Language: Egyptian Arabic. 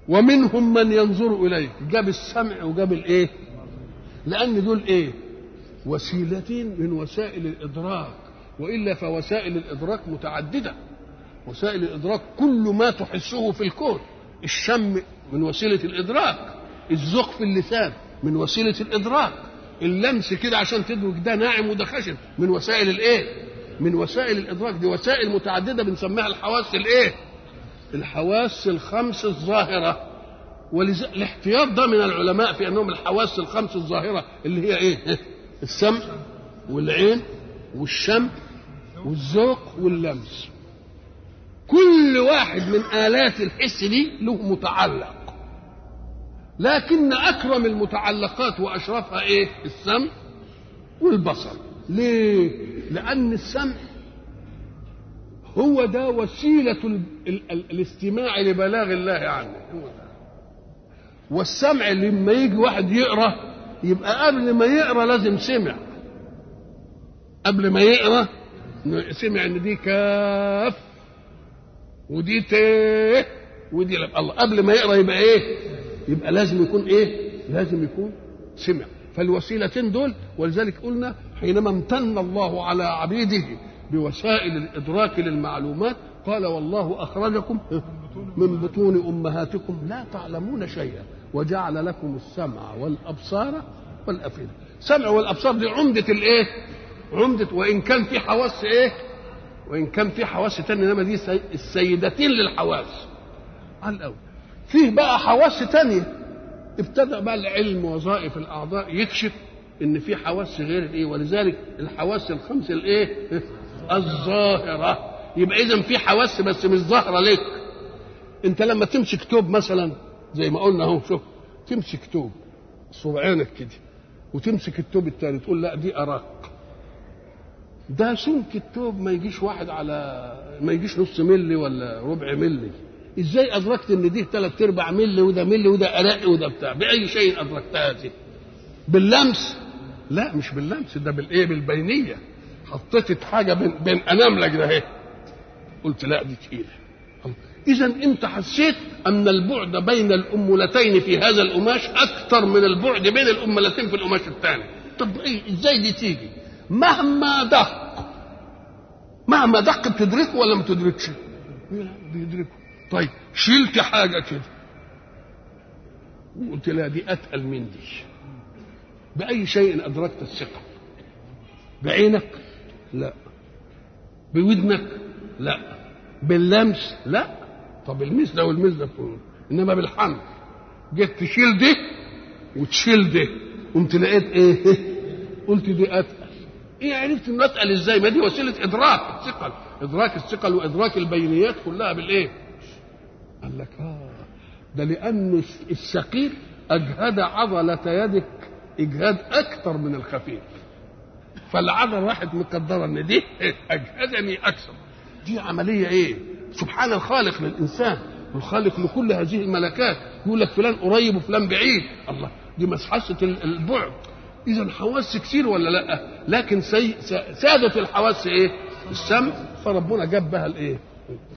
ومنهم من ينظر اليك جاب السمع وجاب الايه لان دول ايه وسيلتين من وسائل الادراك والا فوسائل الادراك متعدده وسائل الادراك كل ما تحسه في الكون الشم من وسيله الادراك الذوق في اللسان من وسيله الادراك اللمس كده عشان تدرك ده ناعم وده خشن من وسائل الايه من وسائل الادراك دي وسائل متعدده بنسميها الحواس الايه الحواس الخمس الظاهره ولذا الاحتياط ده من العلماء في انهم الحواس الخمس الظاهره اللي هي ايه السمع والعين والشم والذوق واللمس كل واحد من آلات الحس دي له متعلق لكن أكرم المتعلقات وأشرفها إيه؟ السمع والبصر ليه؟ لأن السمع هو ده وسيلة ال ال ال الاستماع لبلاغ الله عنه هو ده. والسمع لما يجي واحد يقرأ يبقى قبل ما يقرأ لازم سمع قبل ما يقرأ سمع ان دي كاف ودي ت ودي لب. الله قبل ما يقرا يبقى ايه يبقى لازم يكون ايه لازم يكون سمع فالوسيلتين دول ولذلك قلنا حينما امتن الله على عبيده بوسائل الادراك للمعلومات قال والله اخرجكم من بطون امهاتكم لا تعلمون شيئا وجعل لكم السمع والابصار والافئده سمع والابصار دي عمده الايه عمده وان كان في حواس ايه وان كان في حواس تانية انما دي السيدتين للحواس على الاول فيه بقى حواس تانية ابتدأ بقى العلم وظائف الاعضاء يكشف ان في حواس غير الايه ولذلك الحواس الخمس الايه الظاهره يبقى اذا في حواس بس مش ظاهره لك انت لما تمسك توب مثلا زي ما قلنا اهو شوف تمسك توب صبعينك كده وتمسك التوب الثاني تقول لا دي اراق ده سمك التوب ما يجيش واحد على ما يجيش نص ملي ولا ربع ملي ازاي ادركت ان دي ثلاث ارباع ملي وده ملي وده ارق وده بتاع باي شيء ادركتها دي باللمس لا مش باللمس ده بالايه بالبينيه حطيت حاجه بين بين اناملك ده اهي قلت لا دي تقيله اذا انت حسيت ان البعد بين الامولتين في هذا القماش اكثر من البعد بين الامولتين في القماش الثاني طب ايه ازاي دي تيجي مهما دق مهما دق بتدركه ولا ما تدركش بيدركه طيب شلت حاجه كده وقلت لا دي اتقل من دي باي شيء ادركت الثقه بعينك لا بودنك لا باللمس لا طب المس ده والمس ده انما بالحمل جيت تشيل ده وتشيل ده قمت لقيت ايه قلت دي اتقل ايه عرفت انه اتقل ازاي ما دي وسيله ادراك الثقل ادراك الثقل وادراك البينيات كلها بالايه قال لك اه ده لان الثقيل اجهد عضله يدك اجهاد اكثر من الخفيف فالعضله راحت مقدره ان دي اجهدني اكثر دي عمليه ايه سبحان الخالق للانسان والخالق لكل هذه الملكات يقول لك فلان قريب وفلان بعيد الله دي مسحسه البعد اذا حواس كتير ولا لا لكن سي... سادة الحواس ايه السمع فربنا جاب بها الايه